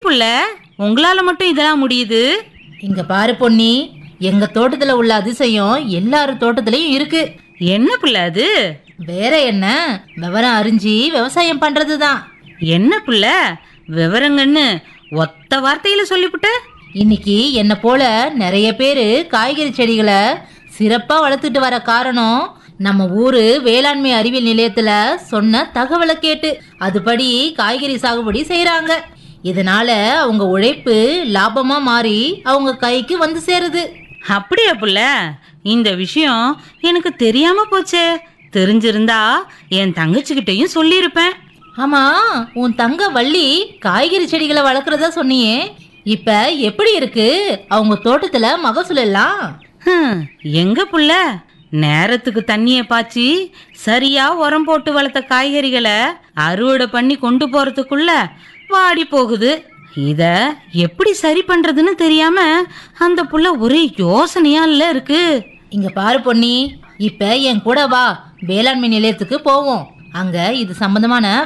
புள்ள உங்களால மட்டும் இதெல்லாம் முடியுது இங்க பாரு பொன்னி எங்க தோட்டத்துல உள்ள அதிசயம் எல்லார் தோட்டத்திலயும் இருக்கு என்ன புள்ள அது வேற என்ன விவரம் அறிஞ்சு விவசாயம் பண்றதுதான் என்ன புள்ள விவரங்கன்னு ஒத்த வார்த்தையில சொல்லிவிட்ட இன்னைக்கு என்ன போல நிறைய பேரு காய்கறி செடிகளை சிறப்பா வளர்த்துட்டு வர காரணம் நம்ம ஊரு வேளாண்மை அறிவியல் நிலையத்துல சொன்ன தகவலை கேட்டு அதுபடி காய்கறி சாகுபடி செய்றாங்க இதனால அவங்க உழைப்பு லாபமா மாறி அவங்க கைக்கு வந்து சேருது அப்படியா புள்ள இந்த விஷயம் எனக்கு தெரியாம போச்சே தெரிஞ்சிருந்தா என் தங்கச்சிகிட்டயும் சொல்லியிருப்பேன் ஆமா உன் தங்க வள்ளி காய்கறி செடிகளை வளர்க்குறதா சொன்னியே இப்ப எப்படி இருக்கு அவங்க தோட்டத்துல மகசூல் எல்லாம் ஹம், எங்க புள்ள நேரத்துக்கு தண்ணிய பாய்ச்சி சரியா உரம் போட்டு வளர்த்த காய்கறிகளை அறுவடை பண்ணி கொண்டு போறதுக்குள்ள வாடி போகுது இத எப்படி சரி பண்றதுன்னு தெரியாம அந்த புள்ள ஒரே யோசனையா இல்ல இருக்கு இங்க பாரு பொன்னி இப்ப என் கூட வா வேளாண்மை நிலையத்துக்கு போவோம் அங்க இது சம்பந்தமான